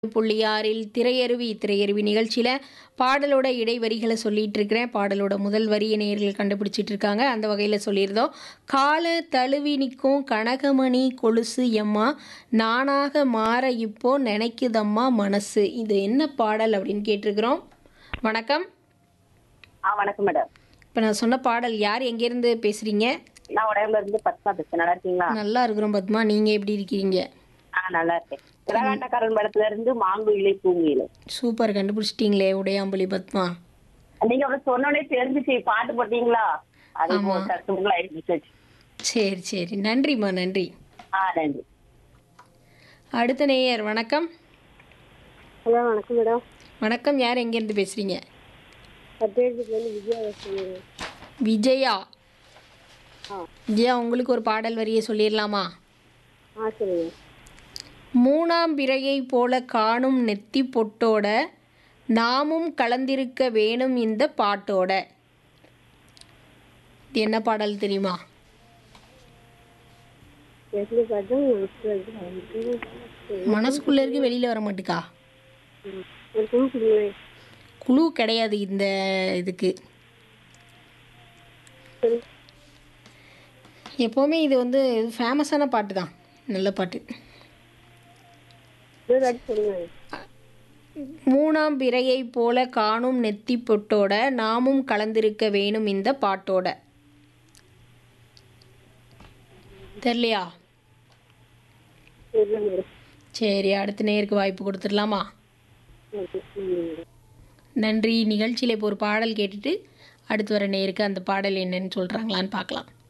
புள்ளியாரில் திரையருவி திரையருவி நிகழ்ச்சியில் பாடலோட இடைவரிகளை சொல்லிட்டு இருக்கிறேன் பாடலோட முதல் வரியை நேயர்கள் கண்டுபிடிச்சிட்டு இருக்காங்க அந்த வகையில் சொல்லியிருந்தோம் கால தழுவி நிற்கும் கனகமணி கொலுசு எம்மா நானாக மாற இப்போ நினைக்குதம்மா மனசு இது என்ன பாடல் அப்படின்னு கேட்டிருக்கிறோம் வணக்கம் ஆ வணக்கம் மேடம் இப்போ நான் சொன்ன பாடல் யார் எங்கேருந்து பேசுகிறீங்க நான் உடம்புல இருந்து பத்மா பேசுறேன் நல்லா இருக்கீங்களா நல்லா இருக்கிறோம் பத்மா நீங்கள் எப்படி இருக்கிறீங்க ஆ நல்லா இருக்கேன் திரகாண்டக்காரன் படத்துல இருந்து மாங்கு இலை பூங்கு இலை சூப்பர் கண்டுபிடிச்சிட்டிங்களே உடையாம்புலி பத்மா நீங்க அவ்வளவு சொன்னோடனே தெரிஞ்சுச்சு பாட்டு போட்டீங்களா அது ஆமா. கஷ்டங்களா ஆயிடுச்சு சரி சரி நன்றிம்மா நன்றி ஆ நன்றி அடுத்த நேயர் வணக்கம் ஹலோ வணக்கம் மேடம் வணக்கம் யார் எங்கேருந்து பேசுகிறீங்க பத்தேஜிலேருந்து விஜயா பேசுகிறேன் விஜயா ஆ விஜயா உங்களுக்கு ஒரு பாடல் வரியை சொல்லிடலாமா ஆ சரிங்க மூணாம் பிறையை போல காணும் நெத்தி பொட்டோட நாமும் கலந்திருக்க வேணும் இந்த பாட்டோட இது என்ன பாடல் தெரியுமா எப்படி பார்த்தா மனசில் வந்து மனசுக்குள்ளே இருக்கு வெளியில் வர மாட்டுக்கா ஒரு கும்பிடுங்க குழு கிடையாது இந்த இதுக்கு எப்போவுமே இது வந்து ஃபேமஸான பாட்டு தான் நல்ல பாட்டு ஏதாச்சும் சொல்லுங்க மூணாம் பிறையை போல காணும் நெத்தி பொட்டோட நாமும் கலந்திருக்க வேணும் இந்த பாட்டோட தெரியலையா தெரியல மேடம் சரி அடுத்த நேருக்கு வாய்ப்பு கொடுத்துடலாமா ஓகே மேடம் நன்றி நிகழ்ச்சியில் இப்போ ஒரு பாடல் கேட்டுட்டு அடுத்து வர நேருக்கு அந்த பாடல் என்னன்னு சொல்கிறாங்களான்னு பார்க்கலாம்